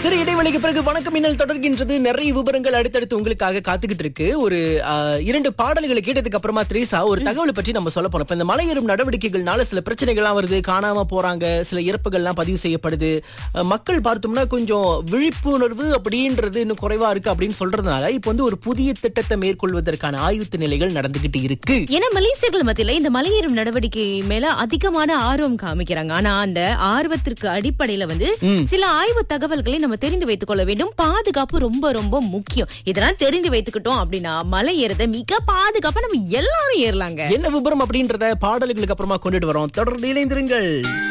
சரி இடைவெளிக்கு பிறகு வணக்கம் மின்னல் தொடர்கின்றது நிறைய விவரங்கள் அடுத்தடுத்து உங்களுக்காக காத்துக்கிட்டு இருக்கு ஒரு ஆ, இரண்டு பாடல்களை கேட்டதுக்கு அப்புறமா திரேசா ஒரு தகவலை பற்றி நம்ம சொல்ல போறோம் இப்ப இந்த மலையேறும் நடவடிக்கைகள்னால சில பிரச்சனைகள்லாம் வருது காணாம போறாங்க சில இறப்புகள்லாம் பதிவு செய்யப்படுது அ, மக்கள் பார்த்தோம்னா கொஞ்சம் விழிப்புணர்வு அப்படின்றது இன்னும் குறைவா இருக்கு அப்படின்னு சொல்றதுனால இப்போ வந்து ஒரு புதிய திட்டத்தை மேற்கொள்வதற்கான ஆயுத்த நிலைகள் நடந்துகிட்டு இருக்கு ஏன்னா மலேசியர்கள் மத்தியில இந்த மலையேறும் நடவடிக்கை மேல அதிகமான ஆர்வம் காமிக்கிறாங்க ஆனா அந்த ஆர்வத்திற்கு அடிப்படையில வந்து சில ஆய்வு தகவல்களை நம்ம தெரிந்து வைத்துக் கொள்ள வேண்டும் பாதுகாப்பு ரொம்ப ரொம்ப முக்கியம் இதெல்லாம் தெரிந்து வைத்துக்கிட்டோம் அப்படின்னா மலை ஏறத மிக பாதுகாப்பா நம்ம எல்லாரும் ஏறலாங்க என்ன விபரம் அப்படின்றத பாடல்களுக்கு அப்புறமா கொண்டுட்டு வரோம் தொடர்ந்து இணைந்திருங்கள்